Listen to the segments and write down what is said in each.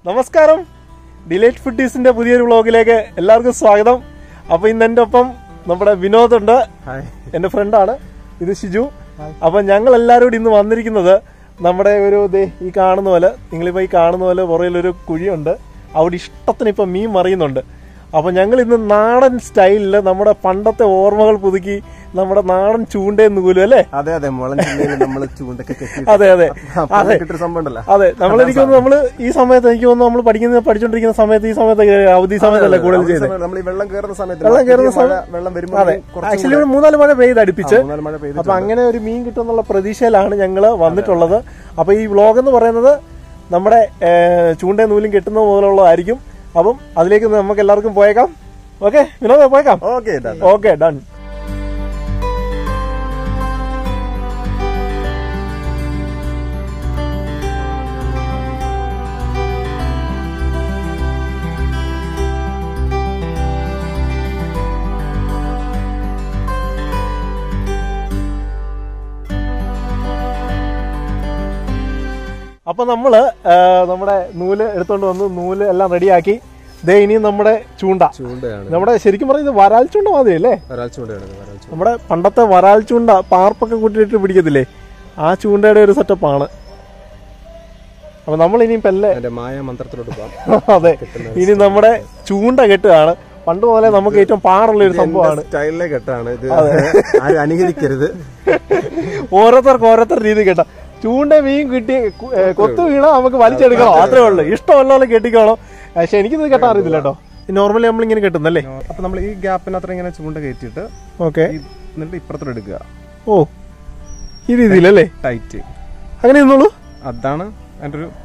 നമസ്കാരം ഡിലൈറ്റ് ഫുഡീസിന്റെ പുതിയൊരു വ്ളോഗിലേക്ക് എല്ലാവർക്കും സ്വാഗതം അപ്പൊ ഇന്ന് എന്റെ ഒപ്പം നമ്മുടെ വിനോദ് ഉണ്ട് എന്റെ ഫ്രണ്ടാണ് ഇത് ഷിജു അപ്പൊ ഞങ്ങൾ എല്ലാവരും കൂടി ഇന്ന് വന്നിരിക്കുന്നത് നമ്മുടെ ഒരു ദേ ഈ കാണുന്ന പോലെ നിങ്ങളിപ്പോ ഈ കാണുന്ന പോലെ പുറകിലൊരു കുഴിയുണ്ട് അവിടെ ഇഷ്ടത്തിന് ഇപ്പൊ മീൻ മറിയുന്നുണ്ട് അപ്പൊ ഞങ്ങൾ ഇന്ന് നാടൻ സ്റ്റൈലിൽ നമ്മുടെ പണ്ടത്തെ ഓർമ്മകൾ പുതുക്കി നമ്മുടെ നാടൻ ചൂണ്ടയും നൂലും അല്ലേ അതെ അതെ മുളൻ ജില്ലയിൽ നമ്മള് ചൂണ്ടൊക്കെ കെട്ടി അതെ അതെ അതെ കിട്ടൊരു സംഭവം ഉണ്ടല്ലോ അതെ നമ്മൾ എനിക്ക് തോന്നുന്നു നമ്മള് ഈ സമയത്ത് എനിക്ക് തോന്നുന്നു നമ്മൾ പഠിക്കുന്ന പഠിച്ചോണ്ടിരിക്കുന്ന സമയത്ത് ഈ സമയത്ത് അവധി സമയത്തല്ലേ കൂടുതൽ ചെയ്യുന്നത് നമ്മൾ ഈ വെള്ളം കയറുന്ന സമയത്ത് വെള്ളം കയറുന്ന മഴ, വെള്ളം വരുമ്പോൾ അതെ ആക്ച്വലി ഇവിടെ മൂന്നാല് മഴ പെയ്ത് അടുപ്പിച്ച് മൂന്നാല് മഴ പെയ്ത് അപ്പൊ അങ്ങനെ ഒരു മീൻ കിട്ടുന്നുള്ള പ്രതീക്ഷയിലാണ് ഞങ്ങള് വന്നിട്ടുള്ളത് അപ്പൊ ഈ വ്ലോഗ് എന്ന് പറയുന്നത് നമ്മുടെ ഏഹ്, ചൂണ്ടയും നൂലും കെട്ടുന്നത് മുതലുള്ളതായിരിക്കും അപ്പം അതിലേക്ക് നമുക്ക് എല്ലാവർക്കും പോയേക്കാം ഓക്കെ വിനോദ പോയേക്കാം ഓക്കെ ഓക്കെ ഡൺ അപ്പൊ നമ്മള് ഏഹ്, നമ്മുടെ നൂല് എടുത്തോണ്ട് വന്നു നൂല് എല്ലാം റെഡിയാക്കി ദേ ഇനി നമ്മുടെ ചൂണ്ട ചൂണ്ടയാണ് നമ്മുടെ ശരിക്കും പറഞ്ഞത് വരാൽ ചൂണ്ട മാതിരി അല്ലേ വരാൽ ചൂണ്ടയാണ് വരാൽ ചൂണ്ട നമ്മുടെ പണ്ടത്തെ വരാൽ ചൂണ്ട പാർപ്പൊക്കെ കൂട്ടിയിട്ട് പിടിക്കത്തില്ലേ ആ ചൂണ്ടയുടെ ഒരു സെറ്റപ്പാണ് അപ്പൊ നമ്മൾ ഇനി പെല്ലെ എന്റെ മായ മന്ത്രത്തിലോട്ട് പോവാം അതെ ഇനി നമ്മുടെ ചൂണ്ട കെട്ടുകയാണ് പണ്ട് മുതലേ നമുക്ക് ഏറ്റവും പാടുള്ള ഒരു സംഭവമാണ് സ്റ്റൈലിലെ കെട്ടാണ് ഇത് ആരും അനുകരിക്കരുത് ഓരോരുത്തർക്ക് ഓരോരുത്തർ രീതി കേട്ടോ ചൂണ്ട മീൻ കിട്ടി കു- ഏ, കൊത്തു വീണ നമുക്ക് വലിച്ചെടുക്കണം അത്രേ ഉള്ളൂ ഇഷ്ടമല്ല പോലെ കെട്ടിക്കോണം പക്ഷെ എനിക്കിത് കെട്ടാൻ അറിയത്തില്ല കേട്ടോ നോർമലി നമ്മൾ ഇങ്ങനെ കെട്ടുന്നല്ലേ അപ്പൊ നമ്മൾ ഈ ഗ്യാപ്പിനത്ര ഇങ്ങനെ ചൂണ്ട കയറ്റിയിട്ട് ഓക്കെ ഈ എന്നിട്ട് ഇപ്പുറത്തോട്ട് എടുക്കുക ഓ ഈ രീതിയിലല്ലേ ടൈറ്റ് അങ്ങനെ നിന്നോളൂ അതാണ് അതിന്റെ ഒരു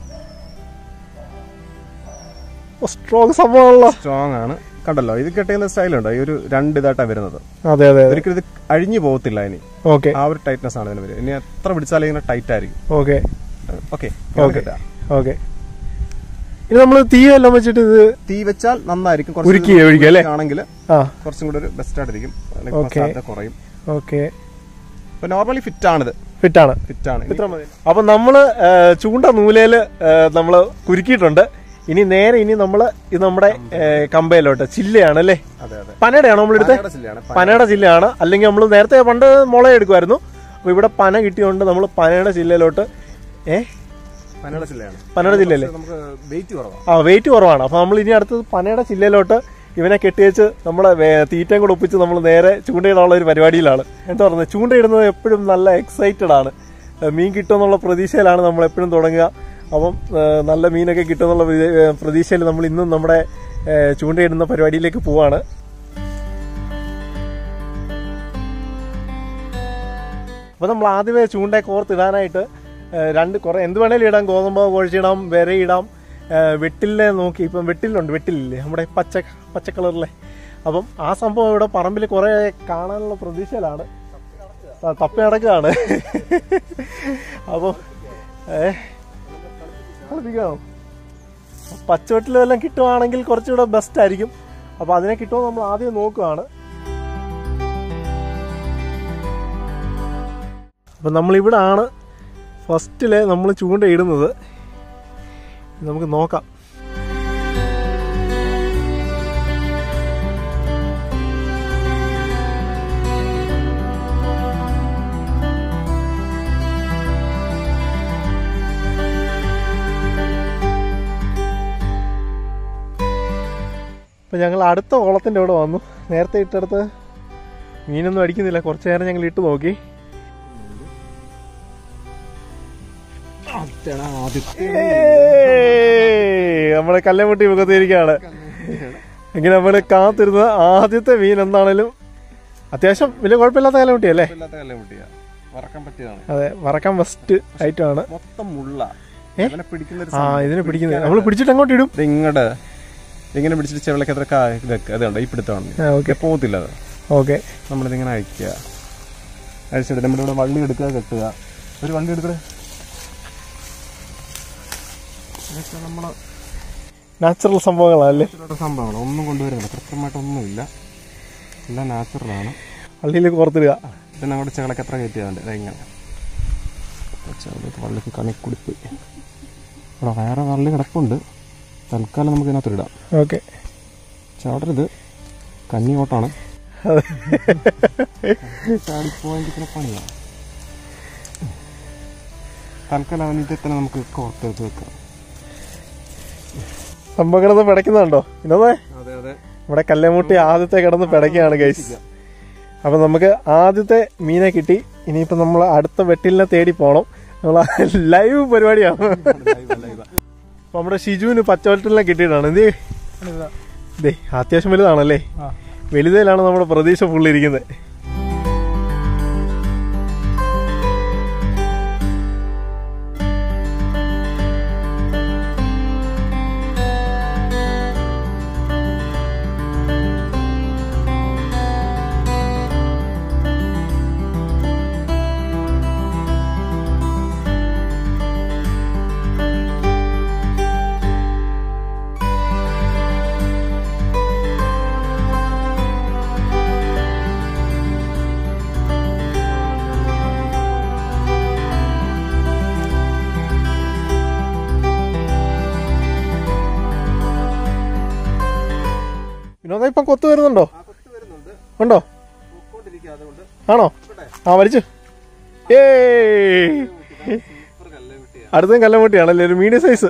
സ്ട്രോങ് സംഭവമാണല്ലോ സ്ട്രോങ് ആണ് കണ്ടല്ലോ ഇത് കെട്ടിയുന്ന സ്റ്റൈലുണ്ടോ ഈ ഒരു രണ്ട് ഇതായിട്ടാണ് വരുന്നത് അതെ അതെ അതെ ഒരിക്കലും ഇത് അഴിഞ്ഞു പോകത്തില്ല ഇനി ഓക്കെ ആ ഒരു ടൈറ്റ്നസ് ആണ് ഇതിന് വരിക ഇനി എത്ര പിടിച്ചാലും ഇങ്ങനെ ടൈറ്റ് ആയിരിക്കും ഓക്കെ ഓക്കെ ഓക്കെ ഓക്കെ ഇത് നമ്മൾ തീ എല്ലാം വെച്ചിട്ട് ഇത് തീ വെച്ചാൽ നന്നായിരിക്കും ഉരുക്കി ഒഴിക്കുക അല്ലേ ആണെങ്കിൽ ആ കുറച്ചും കൂടെ ഒരു ബെസ്റ്റ് ആയിട്ടിരിക്കും അല്ലെങ്കിൽ Okay. സാധ്യത കുറയും ഓക്കെ ഇപ്പൊ നോർമലി ഫിറ്റ് ആണിത് ഫിറ്റാണ് ഫിറ്റ് ആണ് ഇനി ഇത്ര മതി അപ്പൊ നമ്മള് ഏ, ചൂണ്ട നൂലയില് ഏ, നമ്മള് കുരുക്കിയിട്ടുണ്ട് ഇനി നേരെ ഇനി നമ്മള് ഇത് നമ്മുടെ ഏ, കമ്പയിലോട്ട് ചില്ലയാണ് അല്ലേ അതെ അതെ പനയുടെയാണോ നമ്മളെടുത്ത് പനയുടെ ചില്ലയാണ് പന- പനയുടെ ചില്ലയാണ് അല്ലെങ്കിൽ നമ്മൾ നേരത്തെ പണ്ട് മുള എടുക്കുമായിരുന്നു അപ്പൊ ഇവിടെ പന കിട്ടിയോണ്ട് നമ്മൾ പനയുടെ ചില്ലയിലോട്ട് ഏ പനയുടെ ചില്ലയാണ് പനയുടെ ചില്ലയല്ലേ പക്ഷേ നമുക്ക് വെയിറ്റ് കുറവാണ് ആ വെയിറ്റ് കുറവാണ് അപ്പൊ നമ്മൾ ഇനി അടുത്തത് പനയുടെ ചില്ലയിലോട്ട് ഇവനെ കെട്ടിവെച്ച് നമ്മളെ വേ- തീറ്റയും കൂടെ ഒപ്പിച്ച് നമ്മൾ നേരെ ചൂണ്ടയിടാനുള്ള ഒരു പരിപാടിയിലാണ് എന്താ പറയുന്നത് ചൂണ്ടയിടുന്നത് എപ്പോഴും നല്ല എക്സൈറ്റഡ് ആണ് ഏ, മീൻ കിട്ടുമെന്നുള്ള പ്രതീക്ഷയിലാണ് നമ്മൾ എപ്പോഴും തുടങ്ങുക അപ്പം ഏ, നല്ല മീനൊക്കെ കിട്ടുമെന്നുള്ള വിജ- ഏ, പ്രതീക്ഷയിൽ നമ്മൾ ഇന്നും നമ്മുടെ ഏ, ചൂണ്ടയിടുന്ന പരിപാടിയിലേക്ക് പോവാണ് അപ്പൊ നമ്മൾ ആദ്യമേ ചൂണ്ട കോർത്തിടാനായിട്ട് ഏഹ്, രണ്ട് കുറെ എന്ത് വേണേലും ഇടാം ഗോതമ്പ് കുഴച്ചിടാം വിരയിടാം ഏഹ്, വെട്ടിലിനെ നോക്കി ഇപ്പം വെട്ടിലുണ്ട് വെട്ടിലില്ലേ നമ്മുടെ പച്ച പച്ച കളറിലെ അപ്പം ആ സംഭവം ഇവിടെ പറമ്പിൽ കുറെ കാണാനുള്ള പ്രതീക്ഷയിലാണ് ആ, തപ്പി നടക്കുകയാണ് അപ്പം ഏഹ് കളിപ്പിക്കണോ പച്ചവെട്ടിലും എല്ലാം കിട്ടുവാണെങ്കിൽ കുറച്ചുകൂടെ ബെസ്റ്റ് ആയിരിക്കും അപ്പൊ അതിനെ കിട്ടുമോ നമ്മൾ ആദ്യം നോക്കുകയാണ് അപ്പൊ നമ്മളിവിടെ ആണ് ഫസ്റ്റില് നമ്മൾ ചൂണ്ടയിടുന്നത് നമുക്ക് നോക്കാം അപ്പൊ ഞങ്ങൾ അടുത്ത ഓളത്തിന്റെ ഇവിടെ വന്നു നേരത്തെ ഇട്ടടുത്ത് മീനൊന്നും അടിക്കുന്നില്ല കുറച്ചു നേരം ഞങ്ങൾ ഇട്ട് നോക്കി ഏയ്! നമ്മുടെ കല്ലമുട്ടി മുഖത്തിരിക്കുകയാണ് ഇങ്ങനെ നമ്മള് കാത്തിരുന്ന ആദ്യത്തെ മീൻ എന്താണേലും അത്യാവശ്യം വലിയ കുഴപ്പമില്ലാത്ത കല്ലമുട്ടി അല്ലേ ഇല്ലാത്ത കല്ല് മുട്ടിയാ വറക്കാൻ പറ്റിയതാണ് അതെ വറക്കാൻ ഫസ്റ്റ് ഐറ്റം ആണ് മൊത്തം മുള്ള ഏ? ഇവനെ പിടിക്കുന്ന ഒരു ആ സംഭവം. ഇതിനെ പിടിക്കുന്നത് നമ്മൾ പിടിച്ചിട്ട് അങ്ങോട്ട് ഇടും ഇത് ഇങ്ങോട്ട് ഇങ്ങനെ പിടിച്ചിട്ട് ചെവിളക്ക് അത്ര ഇതൊക്കെ അതുണ്ട് ഈ പിടുത്തമാണ് ഓക്കെ പോകത്തില്ല അത് ഓക്കെ നമ്മളിതിങ്ങനെ അഴിക്കുക അഴിച്ചിട്ട് നമ്മുടെ ഇവിടെ വള്ളി എടുക്കുക കെട്ടുക ഒരു വള്ളി എടുക്കുക നമ്മള് നാച്ചുറൽ സംഭവങ്ങളല്ലേ ഇതിലോട്ട് സംഭവങ്ങൾ ഒന്നും കൊണ്ടുവരുന്നില്ല കൃത്യമായിട്ടൊന്നുമില്ല എല്ലാം നാച്ചുറലാണ് പള്ളിയിലേക്ക് പുറത്തിടുക പിന്നെ അങ്ങോട്ട് ചെകളൊക്കെ എത്ര കയറ്റിയതുണ്ട് ഇങ്ങനെ ചെവളത്ത് വള്ളിക്ക് കണിക്കുടിപ്പ് ഇവിടെ വേറെ വള്ളി കിടപ്പുണ്ട് തൽക്കാലം നമുക്ക് ഇതിനകത്ത് ഇടാം ഓക്കെ ചാടരുത് കന്നി ഓട്ടാണ് ചാടിപ്പോയെങ്കിൽ പിന്നെ പണിയാണ് തൽക്കാലം അവൻ ഇതിൽ തന്നെ നമുക്ക് കോർത്തെടുത്ത് വെക്കാം സംഭവം പിടയ്ക്കുന്നുണ്ടോ ഇന്നതേ അതെ അതെ നമ്മുടെ കല്ലേമുട്ടി ആദ്യത്തെ കിടന്ന് പിടയ്ക്കുകയാണ് ഗൈസ് അപ്പൊ നമുക്ക് ആദ്യത്തെ മീനെ കിട്ടി ഇനിയിപ്പോ നമ്മൾ അടുത്ത വെട്ടിലിനെ തേടി പോണം നമ്മൾ ലൈവ് പരിപാടിയാണ് അപ്പൊ നമ്മുടെ ഷിജുവിന് പച്ചവെട്ടിലിനെ കിട്ടിയിട്ടാണ് എന്ത് ദേ അത്യാവശ്യം വലുതാണല്ലേ വലുതയിലാണ് നമ്മുടെ പ്രതീക്ഷ ഫുള്ളിരിക്കുന്നത് വിനോദ ഇപ്പം കൊത്തു വരുന്നുണ്ടോ ഉണ്ടോ ആണോ ആ വലിച്ചു ഏ അടുത്തും കല്ലമുട്ടിയാണല്ലേ ഒരു മീഡിയം സൈസ്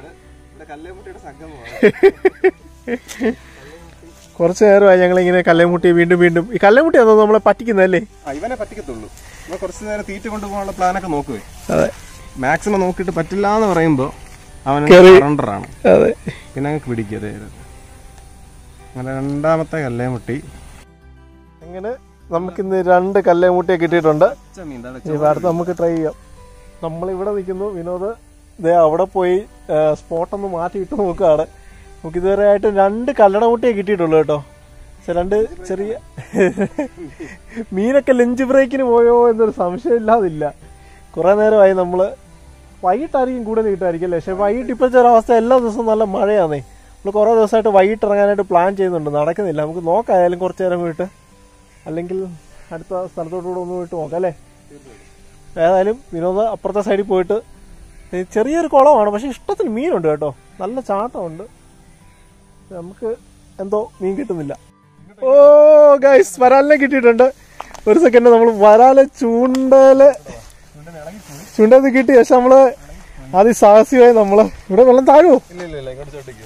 കുറച്ച് നേരമായി ഞങ്ങൾ ഇങ്ങനെ കല്ലമുട്ടി വീണ്ടും വീണ്ടും ഈ കല്ലമുട്ടിയാണോ നമ്മളെ പറ്റിക്കുന്നതല്ലേ ഇവനെ പറ്റിക്കത്തുള്ളൂ നമ്മൾ കുറച്ച് നേരം തീറ്റ കൊണ്ടുപോകാനുള്ള പ്ലാനൊക്കെ നോക്കുവേ അതെ മാക്സിമം നോക്കിയിട്ട് പറ്റില്ല എന്ന് പറയുമ്പോൾ അവൻ കേറി. സറണ്ടറാണ് അതെ പിന്നെ അങ്ങ് പിടിക്കതേ അങ്ങനെ രണ്ടാമത്തെ കല്ലേ മുട്ടി അങ്ങനെ നമുക്കിന്ന് രണ്ട് കല്ലമുട്ടിയെ കിട്ടിയിട്ടുണ്ട് ഇനി അടുത്ത് നമുക്ക് ട്രൈ ചെയ്യാം നമ്മളിവിടെ നിൽക്കുന്നു വിനോദ് ദേ അവിടെ പോയി സ്പോട്ട് ഒന്ന് മാറ്റിയിട്ട് നോക്കുകയാണ് നമുക്ക് ഇതുവരെ ആയിട്ട് രണ്ട് കല്ലടമുട്ടിയെ കിട്ടിയിട്ടുള്ളൂ കേട്ടോ പക്ഷെ രണ്ട് ചെറിയ മീനൊക്കെ ലഞ്ച് ബ്രേക്കിന് പോയോ എന്നൊരു സംശയം ഇല്ലാതില്ല കുറെ നേരമായി നമ്മള് വൈകിട്ടായിരിക്കും കൂടുതൽ കിട്ടുമായിരിക്കും അല്ലേ പക്ഷെ വൈകിട്ട് ഇപ്പോഴത്തെ ഒരു അവസ്ഥ എല്ലാ ദിവസവും നല്ല മഴയാണേ നമ്മൾ കുറേ ദിവസമായിട്ട് വൈകിട്ട് ഇറങ്ങാനായിട്ട് പ്ലാൻ ചെയ്യുന്നുണ്ട് നടക്കുന്നില്ല നമുക്ക് നോക്കാം ആയാലും കുറച്ച് നേരം പോയിട്ട് അല്ലെങ്കിൽ അടുത്ത സ്ഥലത്തോട്ടുകൂടെ ഒന്ന് പോയിട്ട് നോക്കാം അല്ലേ ഏതായാലും വിനോദ അപ്പുറത്തെ സൈഡിൽ പോയിട്ട് ഇത് ചെറിയൊരു കുളമാണ് പക്ഷെ ഇഷ്ടത്തിന് മീനുണ്ട് കേട്ടോ നല്ല ചാട്ടമുണ്ട് നമുക്ക് എന്തോ മീൻ കിട്ടുന്നില്ല ഓ ഗൈസ് വരാലിനെ കിട്ടിയിട്ടുണ്ട് ഒരു സെക്കൻഡ് നമ്മൾ വരാലെ ചൂണ്ടല് ചൂണ്ടത് കിട്ടി പക്ഷെ നമ്മള് അതിസാഹസികമായി നമ്മള് ഇവിടെ വെള്ളം താഴുവോ ഇല്ല ഇല്ല ഇല്ല ഇങ്ങോട്ട് ചോട്ടിക്ക്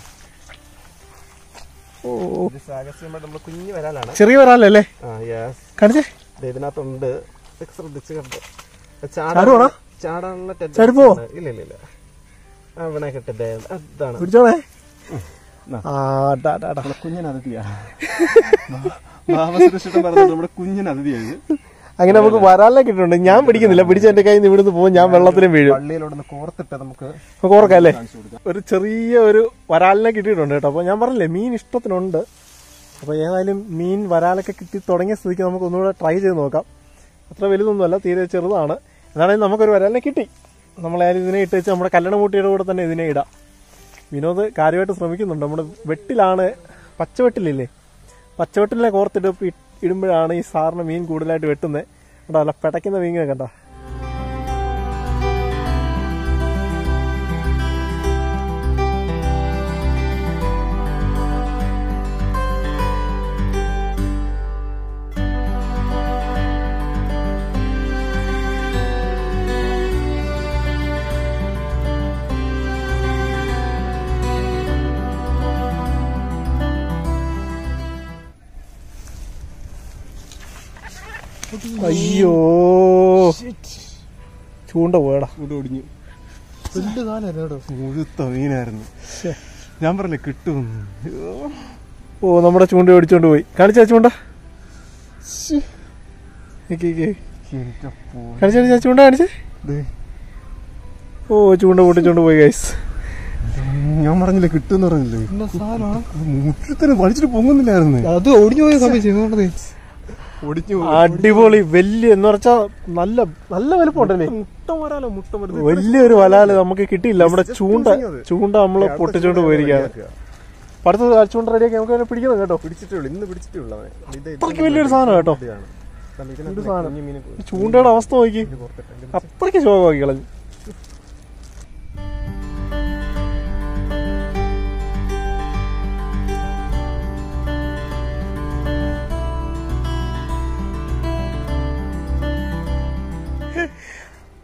ഓ സാഹസ്യമായിട്ട് നമ്മൾ കുഞ്ഞു വരാലാണ് ചെറിയ വരാലല്ലേ ആ യെസ് കാണിച്ചേ ഇതിനകത്തുണ്ട് ഇതൊക്കെ ശ്രദ്ധിച്ച് കണ്ടോ ചാടുവാണോ? ചാടാനുള്ള tendency ചാടിപ്പോ? ഉണ്ട്. ഇല്ല ഇല്ല ഇല്ല അവനെ കിട്ടട്ടെ അതാണ് പിടിച്ചോളേ ഉം. നാ. ആ ടാ, ടാ, ടാ. നമ്മുടെ കുഞ്ഞിന് അതിഥിയാ ഭാവസുരക്ഷിതം പറഞ്ഞിട്ട് നമ്മുടെ കുഞ്ഞിന് അതിഥിയായത് അങ്ങനെ നമുക്ക് വരാലിനെ കിട്ടുന്നുണ്ട് ഞാൻ പിടിക്കുന്നില്ല പിടിച്ച എന്റെ കയ്യിൽ നിന്ന് ഇവിടുന്ന് പോകും ഞാൻ വെള്ളത്തിലും വീഴും പള്ളിയിലോട്ട് കോർത്തിട്ട് നമുക്ക് നമുക്ക് ഓർക്കാം അല്ലേ കാണിച്ചു കൊടുക്കാം ഒരു ചെറിയ ഒരു വരാലിനെ കിട്ടിയിട്ടുണ്ട് കേട്ടോ അപ്പൊ ഞാൻ പറഞ്ഞില്ലേ മീൻ ഇഷ്ടത്തിനുണ്ട് അപ്പൊ ഏതായാലും മീൻ വരാലൊക്കെ കിട്ടി തുടങ്ങിയ സ്ഥിതിക്ക് നമുക്ക് ഒന്നുകൂടെ ട്രൈ ചെയ്ത് നോക്കാം അത്ര വലുതൊന്നുമല്ല തീരെ ചെറുതാണ് എന്നാണെങ്കിൽ നമുക്കൊരു വരാലിനെ കിട്ടി നമ്മളായാലും ഇതിനെ ഇട്ട് വെച്ച് നമ്മുടെ കല്ലണമൂട്ടിയുടെ കൂടെ തന്നെ ഇതിനെ ഇടാം വിനോദ് കാര്യമായിട്ട് ശ്രമിക്കുന്നുണ്ട് നമ്മുടെ വെട്ടിലാണ് പച്ചവെട്ടിലില്ലേ പച്ചവെട്ടിലിനെ കോർത്തിട്ട് ഇ- ഇടുമ്പോഴാണ് ഈ സാറിന് മീൻ കൂടുതലായിട്ട് വെട്ടുന്നത് കണ്ടോ അല്ല പെടയ്ക്കുന്ന മീനെ കണ്ടോ അയ്യോ ചൂണ്ട പോയടാ ഇവിടെ ഒടിഞ്ഞു മുഴുത്ത മീനായിരുന്നു ഞാൻ പറഞ്ഞില്ലേ കിട്ടും ഓ നമ്മുടെ ചൂണ്ട ഓടിച്ചോണ്ട് പോയി കാണിച്ചാ ചൂണ്ട നിക്ക് നിക്ക്. കാണിച്ചാ കാണിച്ചാ ചൂണ്ട കാണിച്ചേ ഓ ചൂണ്ട പൊട്ടിച്ചോണ്ട് പോയി ഗൈസ് ഞാൻ പറഞ്ഞില്ലേ കിട്ടും പറഞ്ഞില്ലേ മുറ്റത്തിന് വലിച്ചിട്ട് പൊങ്ങുന്നില്ലായിരുന്നു അത് ഒടിഞ്ഞു പോയ സമയം ഒടിഞ്ഞു അടിപൊളി വലിയ എന്ന് പറഞ്ഞാ നല്ല നല്ല വലുപ്പമുണ്ടല്ലേ മുട്ട വരാലോ മുട്ട വരുന്നത് വലിയൊരു വലാല് നമുക്ക് കിട്ടിയില്ല നമ്മുടെ ചൂണ്ട ചൂണ്ട നമ്മള് പൊട്ടിച്ചോണ്ട് പോയിരിക്കാണ് അപ്പൊ അടുത്ത ചൂണ്ട റെഡിയാക്കി നമുക്ക് അതിനെ പിടിക്കണം കേട്ടോ പിടിച്ചിട്ടേ ഉള്ളൂ ഇന്ന് പിടിച്ചിട്ടേ ഉള്ളൂ അവനെ. ഇത് ഇത് അത്രയ്ക്ക് വലിയൊരു സാധനം കേട്ടോ ഇതാണ്. കാരണം ഇതിനകത്ത് ഒരു സാധനം. കുഞ്ഞു മീനെ ഈ ചൂണ്ടയുടെ അവസ്ഥ നോക്കി കോർത്തിട്ട് അത്രയ്ക്ക് ശോകമാക്കി കളഞ്ഞു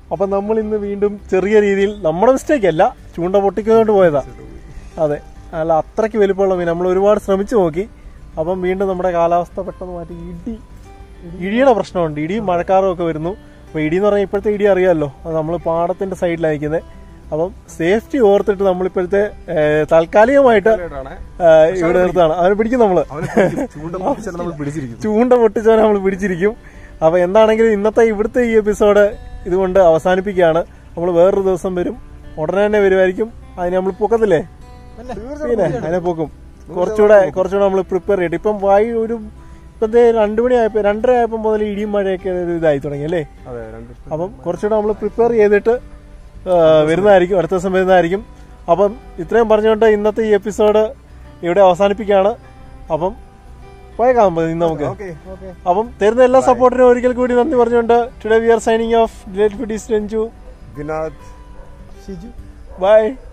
അപ്പം നമ്മൾ ഇന്ന് വീണ്ടും ചെറിയ രീതിയിൽ നമ്മുടെ മിസ്റ്റേക്ക് അല്ല ചൂണ്ട പൊട്ടിക്കൊണ്ട് പോയതാ അതെ അല്ല അത്രയ്ക്ക് വലിപ്പമുള്ള മീൻ നമ്മൾ ഒരുപാട് ശ്രമിച്ചു നോക്കി അപ്പം വീണ്ടും നമ്മുടെ കാലാവസ്ഥ പെട്ടെന്ന് മാറ്റി ഇടി ഇടിയുടെ പ്രശ്നമുണ്ട് ഇടിയും മഴക്കാറും ഒക്കെ വരുന്നു അപ്പോൾ ഇടി എന്ന് പറഞ്ഞാൽ ഇപ്പോഴത്തെ ഇടി അറിയാമല്ലോ അത് നമ്മൾ പാടത്തിന്റെ സൈഡിലാണ് നിൽക്കുന്നത് അപ്പം സേഫ്റ്റി ഓർത്തിട്ട് നമ്മളിപ്പോഴത്തെ ഏഹ്, താൽക്കാലികമായിട്ട് ഏഹ്, ഇവിടെ നിർത്താണ് അവനെ പിടിക്കും നമ്മള് ചൂണ്ട പൊട്ടിച്ചാൽ നമ്മൾ പിടിച്ചിരിക്കും ചൂണ്ട പൊട്ടിച്ചവനെ നമ്മൾ പിടിച്ചിരിക്കും അപ്പൊ എന്താണെങ്കിലും ഇന്നത്തെ ഇവിടുത്തെ ഈ എപ്പിസോഡ് ഇതുകൊണ്ട് അവസാനിപ്പിക്കുകയാണ് നമ്മൾ വേറൊരു ദിവസം വരും ഉടനെ തന്നെ വരുമായിരിക്കും അതിന് നമ്മൾ പൊക്കത്തില്ലേ പിന്നെ അതിനെ പൊക്കും കുറച്ചുകൂടെ കുറച്ചുകൂടെ നമ്മൾ പ്രിപ്പയർ ചെയ്തിട്ട് ഇപ്പം വായി ഒരു ഇപ്പത്തെ രണ്ടു മണി ആയപ്പോ രണ്ടര ആയപ്പോൾ മുതൽ ഇടിയും മഴയൊക്കെ ഒരു ഇതായി തുടങ്ങി അല്ലേ അതെ രണ്ട് അപ്പം കുറച്ചുകൂടെ നമ്മൾ പ്രിപ്പയർ ചെയ്തിട്ട് ആ, വരുന്നതായിരിക്കും അടുത്ത ദിവസം വരുന്നതായിരിക്കും അപ്പം ഇത്രയും പറഞ്ഞുകൊണ്ട് ഇന്നത്തെ ഈ എപ്പിസോഡ് ഇവിടെ അവസാനിപ്പിക്കുകയാണ് അപ്പം പോയേക്കാം ഇന്ന് നമുക്ക് ഓക്കെ ഓക്കെ അപ്പം തരുന്ന എല്ലാ സപ്പോർട്ടിനും ഒരിക്കൽ കൂടി നന്ദി പറഞ്ഞുകൊണ്ട് today we are signing off ഡിലേറ്റ് ഫിറ്റീസ് രഞ്ജു വിനോദ് ഷിജു ബൈ